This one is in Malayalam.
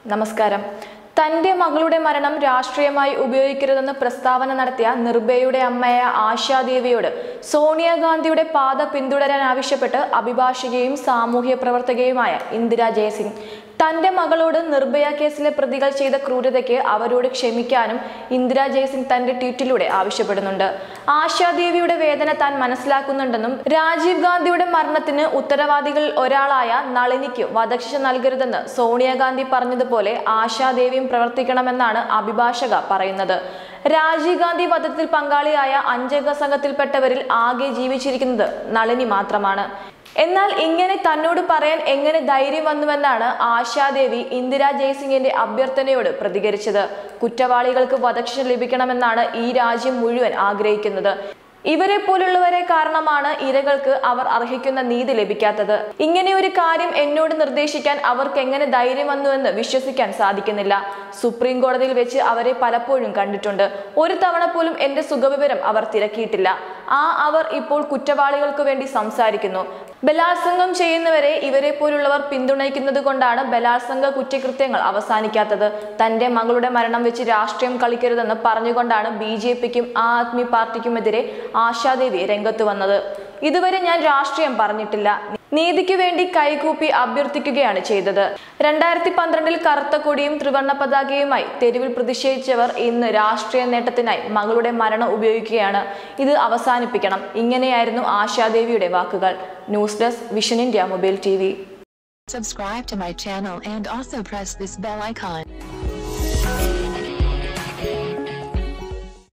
നമസ്കാരം തന്റെ മകളുടെ മരണം രാഷ്ട്രീയമായി ഉപയോഗിക്കരുതെന്ന് പ്രസ്താവന നടത്തിയ നിർഭയയുടെ അമ്മയായ ആശാദേവിയോട് സോണിയാഗാന്ധിയുടെ പാത പിന്തുടരാൻ ആവശ്യപ്പെട്ട് അഭിഭാഷകയും സാമൂഹ്യ പ്രവർത്തകയുമായ ഇന്ദിര ജയസിംഗ് തന്റെ മകളോട് നിർഭയ കേസിലെ പ്രതികൾ ചെയ്ത ക്രൂരതയ്ക്ക് അവരോട് ക്ഷമിക്കാനും ഇന്ദിര ജയസിംഗ് തന്റെ ട്വീറ്റിലൂടെ ആവശ്യപ്പെടുന്നുണ്ട് ആശാദേവിയുടെ വേദന താൻ മനസ്സിലാക്കുന്നുണ്ടെന്നും രാജീവ് ഗാന്ധിയുടെ മരണത്തിന് ഉത്തരവാദികളിൽ ഒരാളായ നളിനിക്ക് വധശിക്ഷ നൽകരുതെന്ന് സോണിയാഗാന്ധി പറഞ്ഞതുപോലെ ആശാദേവിയും പ്രവർത്തിക്കണമെന്നാണ് അഭിഭാഷക പറയുന്നത് രാജീവ് ഗാന്ധി വധത്തിൽ പങ്കാളിയായ അഞ്ചംഗ സംഘത്തിൽപ്പെട്ടവരിൽ ആകെ ജീവിച്ചിരിക്കുന്നത് നളിനി മാത്രമാണ് എന്നാൽ ഇങ്ങനെ തന്നോട് പറയാൻ എങ്ങനെ ധൈര്യം വന്നുവെന്നാണ് ആശാദേവി ഇന്ദിര ജയസിംഗിന്റെ അഭ്യർത്ഥനയോട് പ്രതികരിച്ചത് കുറ്റവാളികൾക്ക് വധശിക്ഷ ലഭിക്കണമെന്നാണ് ഈ രാജ്യം മുഴുവൻ ആഗ്രഹിക്കുന്നത് ഇവരെ പോലുള്ളവരെ കാരണമാണ് ഇരകൾക്ക് അവർ അർഹിക്കുന്ന നീതി ലഭിക്കാത്തത് ഇങ്ങനെ ഒരു കാര്യം എന്നോട് നിർദ്ദേശിക്കാൻ അവർക്ക് എങ്ങനെ ധൈര്യം വന്നുവെന്ന് വിശ്വസിക്കാൻ സാധിക്കുന്നില്ല സുപ്രീം കോടതിയിൽ വെച്ച് അവരെ പലപ്പോഴും കണ്ടിട്ടുണ്ട് ഒരു തവണ പോലും എന്റെ സുഖവിവരം അവർ തിരക്കിയിട്ടില്ല ആ അവർ ഇപ്പോൾ കുറ്റവാളികൾക്ക് വേണ്ടി സംസാരിക്കുന്നു ബലാത്സംഗം ചെയ്യുന്നവരെ ഇവരെ പോലുള്ളവർ പിന്തുണയ്ക്കുന്നത് കൊണ്ടാണ് ബലാത്സംഗ കുറ്റകൃത്യങ്ങൾ അവസാനിക്കാത്തത് തന്റെ മകളുടെ മരണം വെച്ച് രാഷ്ട്രീയം കളിക്കരുതെന്ന് പറഞ്ഞുകൊണ്ടാണ് ബി ജെ പിക്കും ആം ആദ്മി പാർട്ടിക്കുമെതിരെ ആശാദേവി രംഗത്ത് വന്നത് ഇതുവരെ ഞാൻ രാഷ്ട്രീയം പറഞ്ഞിട്ടില്ല നീതിക്ക് വേണ്ടി കൈകൂപ്പി അഭ്യർത്ഥിക്കുകയാണ് ചെയ്തത് രണ്ടായിരത്തി പന്ത്രണ്ടിൽ കറുത്ത കൊടിയും ത്രിവർണ്ണ പതാകയുമായി തെരുവിൽ പ്രതിഷേധിച്ചവർ ഇന്ന് രാഷ്ട്രീയ നേട്ടത്തിനായി മകളുടെ മരണം ഉപയോഗിക്കുകയാണ് ഇത് അവസാനിപ്പിക്കണം ഇങ്ങനെയായിരുന്നു ആശാദേവിയുടെ വാക്കുകൾ news desk vision India mobile T Subscribe to my channel and also press this bell icon.